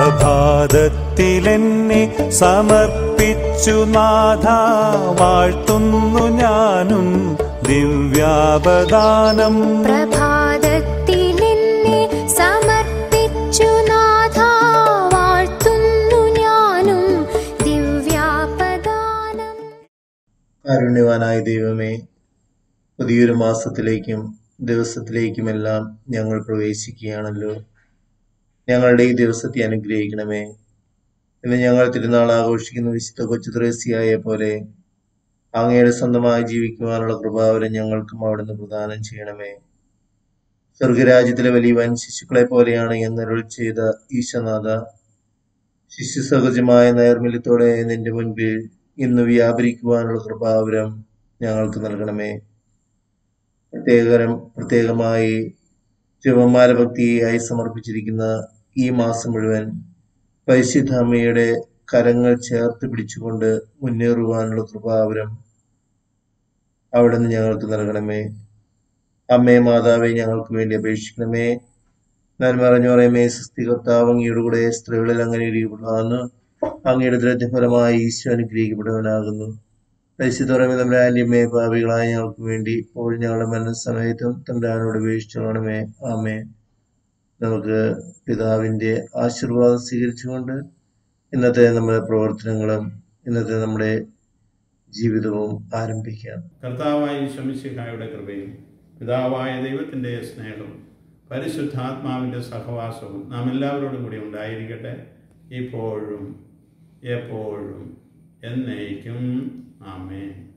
പ്രഭാതത്തിലെന്നെ സമർപ്പിച്ചു നാഥ വാഴ്ത്തുന്നു ഞാനും ദിവ്യാപദാനം പ്രഭാതത്തിലെന്നെ സമർപ്പിച്ചു നാഥ വാഴ്ത്തുന്നു ഞാനും ദിവ്യാപദാനം കാരുണ്യവാനായ ദൈവമേ പുതിയൊരു മാസത്തിലേക്കും ദിവസത്തിലേക്കുമെല്ലാം ഞങ്ങൾ പ്രവേശിക്കുകയാണല്ലോ ഞങ്ങളുടെ ഈ ദിവസത്തെ അനുഗ്രഹിക്കണമേ ഇന്ന് ഞങ്ങൾ തിരുനാൾ ആഘോഷിക്കുന്ന വിശുദ്ധ കൊച്ചു ത്രേസ്യായെ പോലെ അങ്ങയുടെ സ്വന്തമായി ജീവിക്കുവാനുള്ള കൃപാവരം ഞങ്ങൾക്കും അവിടുന്ന് പ്രദാനം ചെയ്യണമേ സ്വർഗരാജ്യത്തിലെ വലിയ വൻ ശിശുക്കളെ പോലെയാണ് എന്നരുൾ ചെയ്ത ഈശനാഥ ശിശു സഹജമായ നൈർമല്യത്തോടെ നിന്റെ മുൻപിൽ ഇന്ന് വ്യാപരിക്കുവാനുള്ള കൃപാവരം ഞങ്ങൾക്ക് നൽകണമേ പ്രത്യേകരം പ്രത്യേകമായി ശിവമാല ഭക്തിയായി സമർപ്പിച്ചിരിക്കുന്ന ഈ മാസം മുഴുവൻ പരിശുദ്ധ അമ്മയുടെ കരങ്ങൾ ചേർത്ത് പിടിച്ചുകൊണ്ട് മുന്നേറുവാനുള്ള കൃപാവരം അവിടെ നിന്ന് ഞങ്ങൾക്ക് നൽകണമേ അമ്മേ മാതാവെ ഞങ്ങൾക്ക് വേണ്ടി അപേക്ഷിക്കണമേ ഞാൻ പറഞ്ഞു പറയുമേ സൃഷ്ടി കർത്താവ് അങ്ങയുടെ കൂടെ സ്ത്രീകളിൽ അങ്ങനെ ഇരിക്കപ്പെടുന്നു അങ്ങയുടെ ദൃഢഫലമായി ഈശോ അനുഗ്രഹിക്കപ്പെടുവാനാകുന്നു പരിശുദ്ധമേ നമ്മുടെ ആന്റിയമ്മേ പാപികളായ ഞങ്ങൾക്ക് വേണ്ടി ഇപ്പോൾ ഞങ്ങളുടെ മരണസമയത്തും തമ്പുരാനോട് ഉപേക്ഷിച്ചോണമേ ആമേ നമുക്ക് പിതാവിന്റെ ആശീർവാദം സ്വീകരിച്ചുകൊണ്ട് ഇന്നത്തെ നമ്മുടെ പ്രവർത്തനങ്ങളും ഇന്നത്തെ നമ്മുടെ ജീവിതവും ആരംഭിക്കാം കർത്താവായ ശമിശിഹായുടെ കൃപയും പിതാവായ ദൈവത്തിൻ്റെ സ്നേഹവും പരിശുദ്ധാത്മാവിൻ്റെ സഹവാസവും നാം എല്ലാവരോടും കൂടി ഉണ്ടായിരിക്കട്ടെ ഇപ്പോഴും എപ്പോഴും എന്നേക്കും ആമേൻ